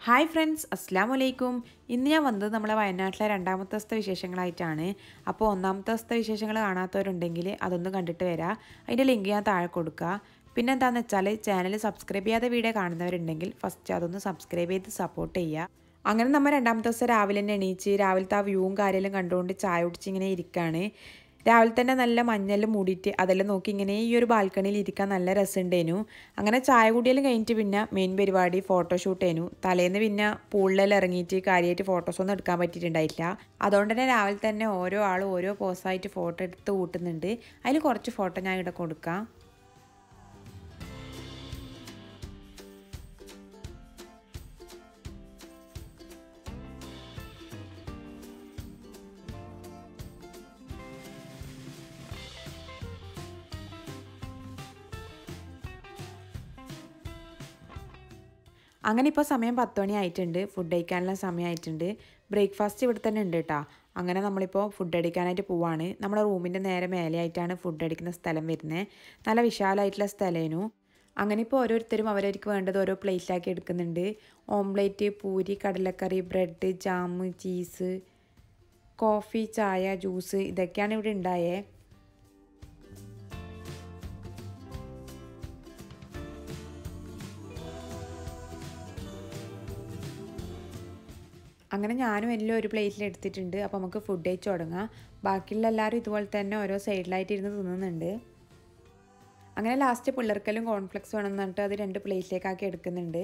hi friends അസ്സാം വലൈക്കും ഇന്ന് ഞാൻ വന്നത് നമ്മളെ വയനാട്ടിലെ രണ്ടാമത്തെ ദിവസത്തെ വിശേഷങ്ങളായിട്ടാണ് അപ്പോൾ ഒന്നാമത്തെ ദിവസത്തെ വിശേഷങ്ങൾ കാണാത്തവരുണ്ടെങ്കിൽ അതൊന്ന് കണ്ടിട്ട് വരാം അതിൻ്റെ ലിങ്ക് ഞാൻ താഴെ കൊടുക്കുക പിന്നെ എന്താണെന്ന് വെച്ചാൽ ചാനൽ സബ്സ്ക്രൈബ് ചെയ്യാതെ വീഡിയോ കാണുന്നവരുണ്ടെങ്കിൽ ഫസ്റ്റ് അതൊന്ന് സബ്സ്ക്രൈബ് ചെയ്ത് സപ്പോർട്ട് ചെയ്യുക അങ്ങനെ നമ്മൾ രണ്ടാമത്തെ ദിവസം രാവിലെ തന്നെ എണീച്ച് രാവിലത്തെ ആ വ്യൂവും കാര്യമെല്ലാം കണ്ടുകൊണ്ട് ചായ കുടിച്ച് ഇങ്ങനെ ഇരിക്കുകയാണ് രാവിലെ തന്നെ നല്ല മഞ്ഞെല്ലാം മൂടിയിട്ട് അതെല്ലാം നോക്കി ഇങ്ങനെ ഈ ഒരു ബാൽക്കണിയിൽ ഇരിക്കാൻ നല്ല രസമുണ്ടേനു അങ്ങനെ ചായ കുടിയെല്ലാം കഴിഞ്ഞിട്ട് പിന്നെ മെയിൻ പരിപാടി ഫോട്ടോഷൂട്ട് ചെയ്യുന്നു തലേന്ന് പിന്നെ പൂളിലെല്ലാം ഇറങ്ങിയിട്ട് കാര്യമായിട്ട് ഫോട്ടോസൊന്നും എടുക്കാൻ പറ്റിയിട്ടുണ്ടായിട്ടില്ല അതുകൊണ്ട് തന്നെ രാവിലെ തന്നെ ഓരോ ആളും ഓരോ പോസായിട്ട് ഫോട്ടോ എടുത്ത് കൂട്ടുന്നുണ്ട് അതിൽ കുറച്ച് ഫോട്ടോ ഞാൻ ഇവിടെ കൊടുക്കാം അങ്ങനെ ഇപ്പോൾ സമയം പത്ത് മണി ആയിട്ടുണ്ട് ഫുഡ് കഴിക്കാനുള്ള സമയമായിട്ടുണ്ട് ബ്രേക്ക്ഫാസ്റ്റ് ഇവിടെ തന്നെ ഉണ്ട് കേട്ടോ അങ്ങനെ നമ്മളിപ്പോൾ ഫുഡ് അടിക്കാനായിട്ട് പോവാണ് നമ്മുടെ റൂമിൻ്റെ നേരെ മേലെയായിട്ടാണ് ഫുഡ് അടിക്കുന്ന സ്ഥലം വരുന്നത് നല്ല വിശാലമായിട്ടുള്ള സ്ഥലമായിരുന്നു അങ്ങനെ ഇപ്പോൾ ഓരോരുത്തരും അവരവർക്ക് വേണ്ടത് ഓരോ പ്ലേറ്റിലാക്കി എടുക്കുന്നുണ്ട് ഓംപ്ലേറ്റ് പൂരി കടലക്കറി ബ്രെഡ് ജാം ചീസ് കോഫി ചായ ജ്യൂസ് ഇതൊക്കെയാണ് ഇവിടെ ഉണ്ടായേ അങ്ങനെ ഞാനും എല്ലാം ഒരു പ്ലേറ്റിൽ എടുത്തിട്ടുണ്ട് അപ്പോൾ നമുക്ക് ഫുഡ് കഴിച്ച് തുടങ്ങാം ബാക്കിയുള്ള എല്ലാവരും ഇതുപോലെ തന്നെ ഓരോ സൈഡിലായിട്ട് ഇരുന്ന് തിന്നുന്നുണ്ട് അങ്ങനെ ലാസ്റ്റ് പിള്ളേർക്കെല്ലാം കോൺഫ്ലെക്സ് വേണം എന്നിട്ട് അത് രണ്ട് പ്ലേറ്റിലേക്കാക്കി എടുക്കുന്നുണ്ട്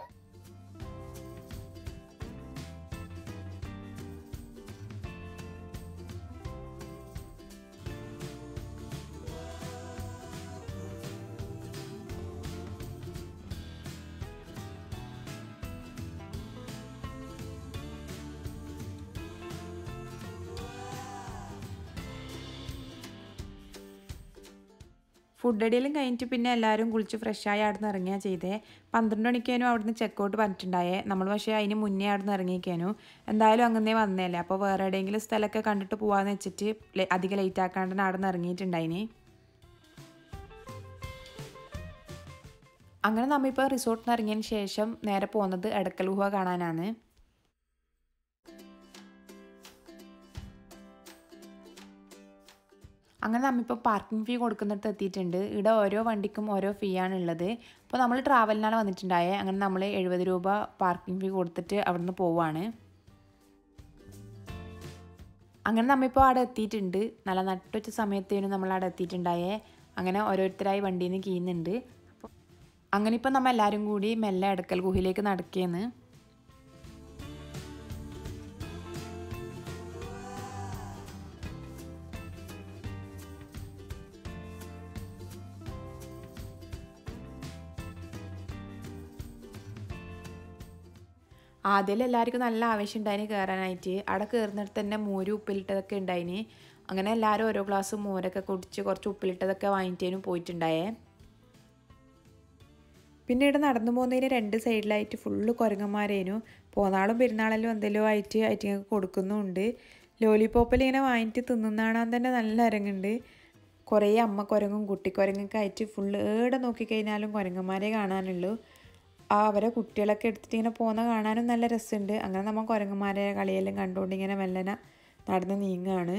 ഫുഡ് അടിയെല്ലാം കഴിഞ്ഞിട്ട് പിന്നെ എല്ലാവരും കുളിച്ച് ഫ്രഷായി അവിടെ നിന്ന് ഇറങ്ങിയാൽ ചെയ്തേ പന്ത്രണ്ട് മണിക്കേനും അവിടുന്ന് ചെക്കൗട്ട് പറഞ്ഞിട്ടുണ്ടായേ നമ്മൾ പക്ഷേ അതിന് മുന്നേ അവിടെ നിന്ന് ഇറങ്ങിയേക്കാനും എന്തായാലും അങ്ങനെ വന്നേല്ലേ അപ്പോൾ വേറെ എവിടെയെങ്കിലും സ്ഥലമൊക്കെ കണ്ടിട്ട് പോകാമെന്ന് വെച്ചിട്ട് അധികം ലേറ്റ് ആക്കാണ്ട് അവിടെ നിന്ന് ഇറങ്ങിയിട്ടുണ്ടായിന് അങ്ങനെ നമ്മളിപ്പോൾ റിസോർട്ടിൽ നിന്ന് ഇറങ്ങിയതിന് ശേഷം നേരെ പോകുന്നത് എടക്കൽ ഗുഹ കാണാനാണ് അങ്ങനെ നമ്മളിപ്പോൾ പാർക്കിംഗ് ഫീ കൊടുക്കുന്നിടത്ത് എത്തിയിട്ടുണ്ട് ഇവിടെ ഓരോ വണ്ടിക്കും ഓരോ ഫീ ആണ് ഉള്ളത് അപ്പോൾ നമ്മൾ ട്രാവലിനാണ് വന്നിട്ടുണ്ടായത് അങ്ങനെ നമ്മൾ എഴുപത് രൂപ പാർക്കിംഗ് ഫീ കൊടുത്തിട്ട് അവിടെ നിന്ന് പോവാണ് അങ്ങനെ നമ്മളിപ്പോൾ അവിടെ എത്തിയിട്ടുണ്ട് നല്ല നട്ടുവച്ച സമയത്തേനും നമ്മൾ അവിടെ എത്തിയിട്ടുണ്ടായേ അങ്ങനെ ഓരോരുത്തരായി വണ്ടിയിൽ നിന്ന് കീയുന്നുണ്ട് അപ്പോൾ അങ്ങനെ ഇപ്പോൾ നമ്മൾ എല്ലാവരും കൂടി മെല്ലെ എടക്കൽ ഗുഹയിലേക്ക് നടക്കുകയെന്ന് ആദ്യം എല്ലാവർക്കും നല്ല ആവശ്യം ഉണ്ടായിന് കയറാനായിട്ട് അവിടെ കയറുന്നിടത്ത് തന്നെ മോര് ഉപ്പിലിട്ടതൊക്കെ ഉണ്ടായിന് അങ്ങനെ എല്ലാവരും ഓരോ ഗ്ലാസ് മോരൊക്കെ കുടിച്ച് കുറച്ച് ഉപ്പിലിട്ടതൊക്കെ വാങ്ങിച്ചതിനും പോയിട്ടുണ്ടായേ പിന്നെ ഇവിടെ നടന്നു പോകുന്നതിന് രണ്ട് സൈഡിലായിട്ട് ഫുള്ള് കുരങ്ങന്മാരേനു പോന്നാളും പെരുന്നാളെല്ലാം എന്തെല്ലോ ആയിട്ട് ആയിട്ട് കൊടുക്കുന്നുമുണ്ട് ലോലിപ്പോപ്പിൽ ഇങ്ങനെ വാങ്ങിയിട്ട് തിന്നുന്നാണാൻ തന്നെ നല്ല ഇറങ്ങുന്നുണ്ട് കുറേ അമ്മ കുരങ്ങും കുട്ടിക്കുരങ്ങൊക്കെ ആയിട്ട് ഫുള്ള് ഏടെ നോക്കിക്കഴിഞ്ഞാലും കുരങ്ങന്മാരെ കാണാനുള്ളൂ ആ അവരെ കുട്ടികളൊക്കെ എടുത്തിട്ട് ഇങ്ങനെ പോകുന്ന കാണാനും നല്ല രസമുണ്ട് അങ്ങനെ നമ്മൾ കുരങ്ങന്മാരെ കളിയെല്ലാം കണ്ടുകൊണ്ട് ഇങ്ങനെ മെല്ലനെ നടന്ന് നീങ്ങുകയാണ്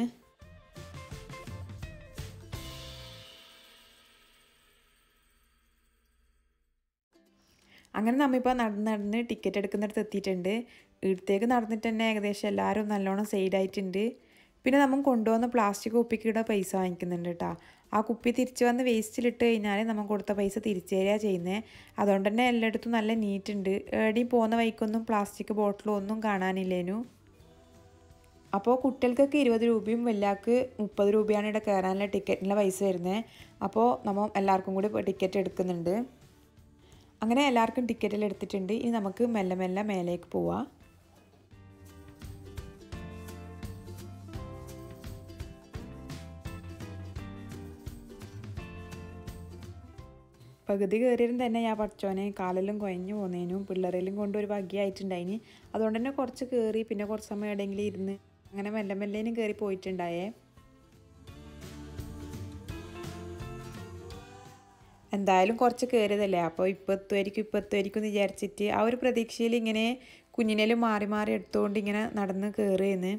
അങ്ങനെ നമ്മളിപ്പോൾ നടന്ന് നടന്ന് ടിക്കറ്റ് എടുക്കുന്നിടത്ത് എത്തിയിട്ടുണ്ട് ഇടത്തേക്ക് നടന്നിട്ട് തന്നെ ഏകദേശം എല്ലാവരും നല്ലോണം സൈഡായിട്ടുണ്ട് പിന്നെ നമ്മൾ കൊണ്ടുവന്ന പ്ലാസ്റ്റിക് കുപ്പിക്കിടെ പൈസ വാങ്ങിക്കുന്നുണ്ട് കേട്ടോ ആ കുപ്പി തിരിച്ചു വന്ന് വേസ്റ്റിലിട്ട് കഴിഞ്ഞാൽ നമ്മൾ കൊടുത്ത പൈസ തിരിച്ചു തരിക ചെയ്യുന്നത് അതുകൊണ്ട് തന്നെ എല്ലായിടത്തും നല്ല നീറ്റ് ഉണ്ട് എവിടെയും പോകുന്ന വഴിക്കൊന്നും പ്ലാസ്റ്റിക് ബോട്ടിലും ഒന്നും കാണാനില്ലേനു അപ്പോൾ കുട്ടികൾക്കൊക്കെ ഇരുപത് രൂപയും വലിയാൾക്ക് മുപ്പത് രൂപയാണ് ഇവിടെ കയറാനുള്ള ടിക്കറ്റിൻ്റെ പൈസ വരുന്നത് അപ്പോൾ നമ്മൾ എല്ലാവർക്കും കൂടി ടിക്കറ്റ് എടുക്കുന്നുണ്ട് അങ്ങനെ എല്ലാവർക്കും ടിക്കറ്റിൽ എടുത്തിട്ടുണ്ട് ഇനി നമുക്ക് മെല്ലെ മെല്ലെ മേലേക്ക് പോവാം പകുതി കയറിയും തന്നെ ഞാൻ പഠിച്ചോനെ കാലെല്ലാം കുഴഞ്ഞു പോന്നേനും പിള്ളേരെല്ലാം കൊണ്ട് ഒരു ഭാഗ്യമായിട്ടുണ്ടായിന് അതുകൊണ്ട് തന്നെ കുറച്ച് കയറി പിന്നെ കുറച്ച് സമയം എവിടെയെങ്കിലും ഇരുന്ന് അങ്ങനെ മെല്ലെ മെല്ലേനും കയറി പോയിട്ടുണ്ടായേ എന്തായാലും കുറച്ച് കയറിയതല്ലേ അപ്പോൾ ഇപ്പോൾ എത്തുമായിരിക്കും ഇപ്പോൾ എത്തുമായിരിക്കും എന്ന് വിചാരിച്ചിട്ട് ആ ഒരു പ്രതീക്ഷയിൽ ഇങ്ങനെ കുഞ്ഞിനേലും മാറി മാറി എടുത്തുകൊണ്ട് ഇങ്ങനെ നടന്ന് കയറിയെന്ന്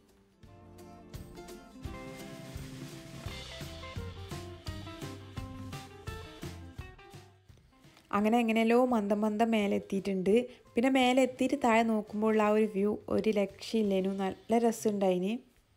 അങ്ങനെ എങ്ങനെയല്ലോ മന്ദം മന്ദം മേലെ എത്തിയിട്ടുണ്ട് പിന്നെ മേലെ എത്തിയിട്ട് താഴെ നോക്കുമ്പോൾ ആ ഒരു വ്യൂ ഒരു ലക്ഷ്യമില്ലേനു നല്ല രസമുണ്ടായിന്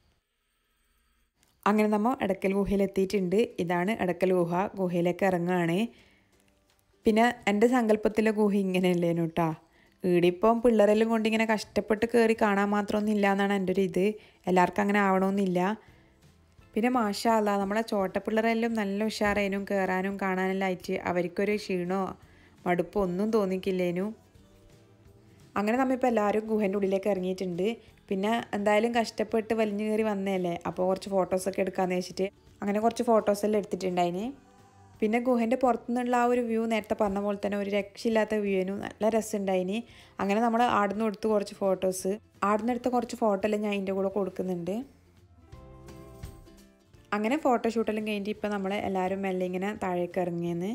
അങ്ങനെ നമ്മൾ എടക്കൽ ഗുഹയിൽ എത്തിയിട്ടുണ്ട് ഇതാണ് എടക്കൽ ഗുഹ ഗുഹയിലേക്ക് ഇറങ്ങുകയാണ് പിന്നെ എൻ്റെ സങ്കല്പത്തിലെ ഗുഹ ഇങ്ങനെയല്ലേനു കേട്ടോ ഈടിപ്പം പിള്ളേരെല്ലാം കൊണ്ട് ഇങ്ങനെ കഷ്ടപ്പെട്ട് കയറി കാണാൻ മാത്രമൊന്നും ഇല്ല എന്നാണ് എൻ്റെ ഒരു ഇത് എല്ലാവർക്കും അങ്ങനെ ആവണമെന്നില്ല പിന്നെ മാഷാല്ല നമ്മളെ ചോട്ടപ്പിള്ളറെല്ലാം നല്ല ഉഷാറേനും കയറാനും കാണാനെല്ലാം ആയിട്ട് അവർക്കൊരു ക്ഷീണോ മടുപ്പോ ഒന്നും തോന്നിക്കില്ലേനു അങ്ങനെ നമ്മളിപ്പോൾ എല്ലാവരും ഗുഹേൻ്റെ ഉള്ളിലേക്ക് ഇറങ്ങിയിട്ടുണ്ട് പിന്നെ എന്തായാലും കഷ്ടപ്പെട്ട് വലിഞ്ഞു കയറി വന്നതല്ലേ അപ്പോൾ കുറച്ച് ഫോട്ടോസൊക്കെ എടുക്കാമെന്ന് വെച്ചിട്ട് അങ്ങനെ കുറച്ച് ഫോട്ടോസെല്ലാം എടുത്തിട്ടുണ്ടായിന് പിന്നെ ഗുഹേൻ്റെ പുറത്തുനിന്നുള്ള ആ ഒരു വ്യൂ നേരത്തെ പറഞ്ഞ പോലെ തന്നെ ഒരു രക്ഷയില്ലാത്ത വ്യൂവിനു നല്ല രസമുണ്ടായിന് അങ്ങനെ നമ്മൾ ആടുന്ന് എടുത്ത് കുറച്ച് ഫോട്ടോസ് ആടുന്ന് എടുത്ത കുറച്ച് ഫോട്ടോ എല്ലാം ഞാൻ അതിൻ്റെ കൂടെ കൊടുക്കുന്നുണ്ട് അങ്ങനെ ഫോട്ടോഷൂട്ടെല്ലാം കഴിഞ്ഞിട്ട് ഇപ്പം നമ്മൾ എല്ലാവരും മെല്ലെ ഇങ്ങനെ താഴേക്ക് ഇറങ്ങിയെന്ന്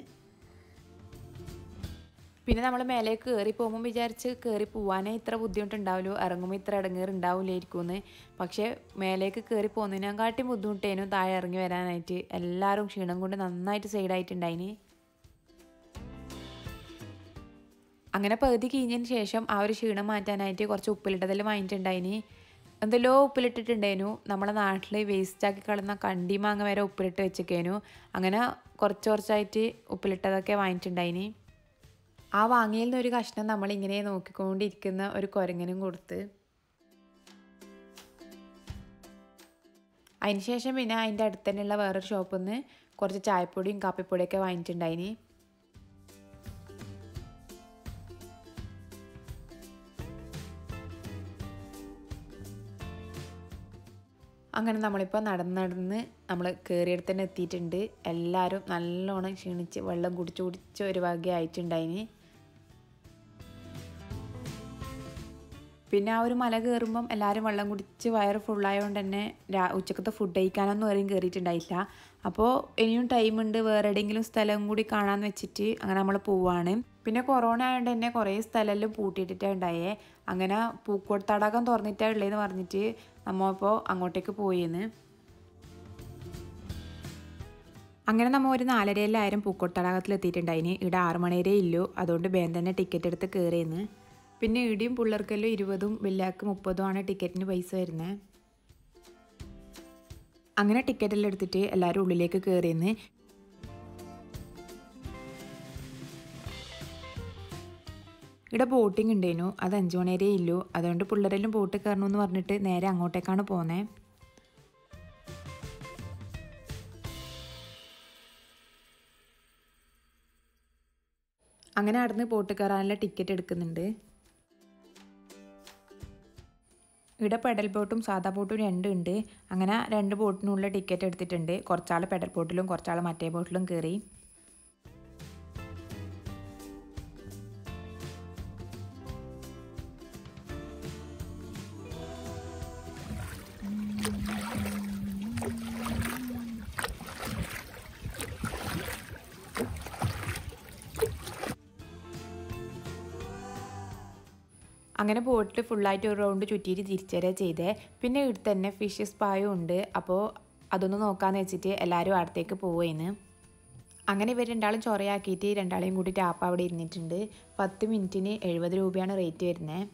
പിന്നെ നമ്മൾ മേലേക്ക് കയറി പോകുമ്പോൾ വിചാരിച്ച് കയറി പോവാനേ ഇത്ര ബുദ്ധിമുട്ടുണ്ടാവുമല്ലോ ഇറങ്ങുമ്പോൾ ഇത്ര ഇടങ്ങേറുണ്ടാവില്ലായിരിക്കും എന്ന് പക്ഷേ മേലേക്ക് കയറി പോകുന്നതിനെക്കാട്ടി ബുദ്ധിമുട്ടേനു താഴെ ഇറങ്ങി വരാനായിട്ട് എല്ലാവരും ക്ഷീണം കൊണ്ട് നന്നായിട്ട് സൈഡായിട്ടുണ്ടായിന് അങ്ങനെ പകുതി കഴിഞ്ഞതിന് ശേഷം ആ ഒരു ക്ഷീണം മാറ്റാനായിട്ട് കുറച്ച് ഉപ്പിലിട്ടതെല്ലാം വാങ്ങിയിട്ടുണ്ടായിന് എന്തെല്ലോ ഉപ്പിലിട്ടിട്ടുണ്ടായിരുന്നു നമ്മളെ നാട്ടിൽ വേസ്റ്റാക്കി കളയുന്ന കണ്ടി മാങ്ങ വരെ ഉപ്പിലിട്ട് വെച്ചേക്കേനു അങ്ങനെ കുറച്ച് കുറച്ചായിട്ട് ഉപ്പിലിട്ടതൊക്കെ വാങ്ങിയിട്ടുണ്ടായിന് ആ വാങ്ങിയിൽ നിന്ന് ഒരു കഷ്ണം നമ്മളിങ്ങനെ നോക്കിക്കൊണ്ടിരിക്കുന്ന ഒരു കുരങ്ങനും കൊടുത്ത് അതിനുശേഷം പിന്നെ അതിൻ്റെ അടുത്ത് തന്നെയുള്ള വേറൊരു ഷോപ്പിൽ നിന്ന് കുറച്ച് ചായപ്പൊടിയും കാപ്പിപ്പൊടിയൊക്കെ വാങ്ങിയിട്ടുണ്ടായിന് അങ്ങനെ നമ്മളിപ്പോൾ നടന്ന് നടന്ന് നമ്മൾ കയറിയിടത്ത് തന്നെ എത്തിയിട്ടുണ്ട് എല്ലാവരും നല്ലോണം ക്ഷീണിച്ച് വെള്ളം കുടിച്ച് കുടിച്ച് ഒരു വകയായിട്ടുണ്ടായിന് പിന്നെ ആ ഒരു മല കയറുമ്പം എല്ലാവരും വെള്ളം കുടിച്ച് വയറ് ഫുള്ളായതുകൊണ്ട് തന്നെ രാ ഉച്ചക്കത്തെ ഫുഡ് കഴിക്കാനൊന്നും ആരെയും കയറിയിട്ടുണ്ടായില്ല അപ്പോൾ ഇനിയും ടൈമുണ്ട് വേറെ എവിടെയെങ്കിലും സ്ഥലം കൂടി കാണാമെന്ന് വെച്ചിട്ട് അങ്ങനെ നമ്മൾ പോവാണ് പിന്നെ കൊറോണ ആയതുകൊണ്ട് തന്നെ കുറേ സ്ഥലമെല്ലാം പൂട്ടിയിട്ടിട്ടാണ് ഉണ്ടായേ അങ്ങനെ പൂക്കോട് തടാകം തുറന്നിട്ടാ ഉള്ളതെന്ന് പറഞ്ഞിട്ട് നമ്മ ഇപ്പോൾ അങ്ങോട്ടേക്ക് പോയിന്ന് അങ്ങനെ നമ്മൾ ഒരു നാലരയിലായിരം പൂക്കോട് തടാകത്തിൽ എത്തിയിട്ടുണ്ടായിന് ഇവിടെ ആറ് മണി വരെ ഇല്ലു അതുകൊണ്ട് വേഗം തന്നെ ടിക്കറ്റ് എടുത്ത് കയറിയെന്ന് പിന്നെ ഇടിയും പിള്ളേർക്കെല്ലാം ഇരുപതും വലിയാക്ക് മുപ്പതും ആണ് ടിക്കറ്റിന് പൈസ വരുന്നത് അങ്ങനെ ടിക്കറ്റെല്ലാം എടുത്തിട്ട് എല്ലാവരും ഉള്ളിലേക്ക് കയറിയെന്ന് ഇവിടെ ബോട്ടിംഗ് ഉണ്ടായിരുന്നു അത് അഞ്ചു മണി വരെ ഇല്ലു അതുകൊണ്ട് പിള്ളേരെല്ലാം ബോട്ട് കയറണമെന്ന് പറഞ്ഞിട്ട് നേരെ അങ്ങോട്ടേക്കാണ് പോന്നേ അങ്ങനെ അവിടുന്ന് ബോട്ട് കയറാനുള്ള ടിക്കറ്റ് എടുക്കുന്നുണ്ട് ഇവിടെ പെഡൽ ബോട്ടും സാധാ ബോട്ടും രണ്ടും ഉണ്ട് അങ്ങനെ രണ്ട് ബോട്ടിനുള്ള ടിക്കറ്റ് എടുത്തിട്ടുണ്ട് കുറച്ചാൾ പെഡൽ ബോട്ടിലും കുറച്ചാൾ മറ്റേ ബോട്ടിലും കയറി അങ്ങനെ ബോട്ടിൽ ഫുള്ളായിട്ട് ഒരു റൗണ്ട് ചുറ്റിയിട്ട് തിരിച്ചുവരിക ചെയ്തേ പിന്നെ ഇവിടെ തന്നെ ഫിഷ് സ്പായും ഉണ്ട് അപ്പോൾ അതൊന്ന് നോക്കാമെന്ന് വെച്ചിട്ട് എല്ലാവരും അടുത്തേക്ക് പോവുകയെന്ന് അങ്ങനെ ഇവർ രണ്ടാളും ചൊറയാക്കിയിട്ട് രണ്ടാളെയും കൂടി ടാപ്പ് അവിടെ ഇരുന്നിട്ടുണ്ട് പത്ത് മിനിറ്റിന് എഴുപത് രൂപയാണ് റേറ്റ് വരുന്നത്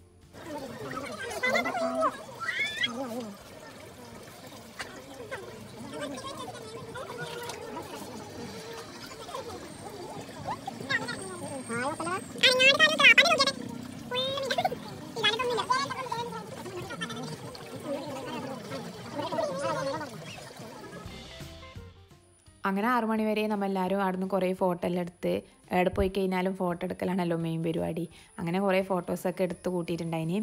അങ്ങനെ ആറു മണി വരെ നമ്മളെല്ലാവരും അവിടുന്ന് കുറേ ഫോട്ടോ എല്ലാം എടുത്ത് എവിടെ പോയി കഴിഞ്ഞാലും ഫോട്ടോ എടുക്കലാണല്ലോ മെയിൻ പരിപാടി അങ്ങനെ കുറേ ഫോട്ടോസൊക്കെ എടുത്ത് കൂട്ടിയിട്ടുണ്ടായിന്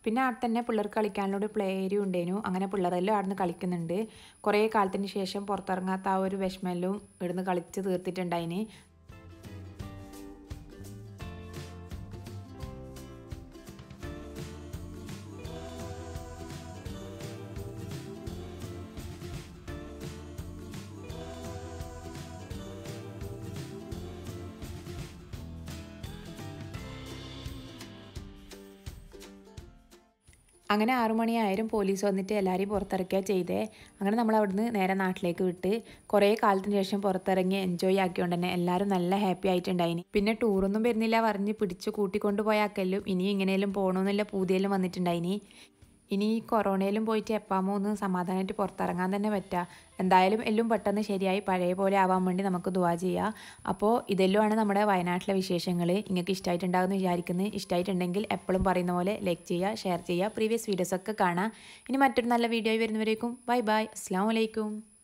പിന്നെ അവിടെ തന്നെ പിള്ളേർക്ക് കളിക്കാനുള്ള ഒരു പ്ലേ ഏരിയ ഉണ്ടായിരുന്നു അങ്ങനെ പിള്ളേരെല്ലാം അവിടെ നിന്ന് കളിക്കുന്നുണ്ട് കുറേ കാലത്തിന് ശേഷം പുറത്തിറങ്ങാത്ത ആ ഒരു വിഷമെല്ലാം ഇവിടുന്ന് കളിച്ച് തീർത്തിട്ടുണ്ടായിന് അങ്ങനെ ആറു മണിയായാലും പോലീസ് വന്നിട്ട് എല്ലാവരെയും പുറത്തിറക്കുക ചെയ്തേ അങ്ങനെ നമ്മൾ അവിടുന്ന് നേരെ നാട്ടിലേക്ക് വിട്ട് കുറേ കാലത്തിന് ശേഷം പുറത്തിറങ്ങി എൻജോയ് ആക്കിയോണ്ട് തന്നെ എല്ലാവരും നല്ല ഹാപ്പി ആയിട്ടുണ്ടായിനി പിന്നെ ടൂറൊന്നും വരുന്നില്ല പറഞ്ഞ് പിടിച്ച് കൂട്ടിക്കൊണ്ട് പോയാക്കലും ഇനി ഇങ്ങനെയെല്ലാം പോകണമെന്നുള്ള പൂതിയെല്ലാം വന്നിട്ടുണ്ടായിനി ഇനി ഈ കൊറോണയിലും പോയിട്ട് എപ്പാമോ ഒന്ന് സമാധാനമായിട്ട് പുറത്തിറങ്ങാൻ തന്നെ പറ്റുക എന്തായാലും എല്ലാം പെട്ടെന്ന് ശരിയായി പഴയ പോലെ ആവാൻ വേണ്ടി നമുക്ക് ദുവാ ചെയ്യാം അപ്പോൾ ഇതെല്ലാമാണ് നമ്മുടെ വയനാട്ടിലെ വിശേഷങ്ങൾ നിങ്ങൾക്ക് ഇഷ്ടമായിട്ടുണ്ടാകുമെന്ന് വിചാരിക്കുന്നത് ഇഷ്ടമായിട്ടുണ്ടെങ്കിൽ എപ്പോഴും പറയുന്ന പോലെ ലൈക്ക് ചെയ്യുക ഷെയർ ചെയ്യുക പ്രീവിയസ് വീഡിയോസൊക്കെ കാണാം ഇനി മറ്റൊരു നല്ല വീഡിയോ വരുന്നവരേക്കും ബൈ ബൈ അസ്സാം വലൈക്കും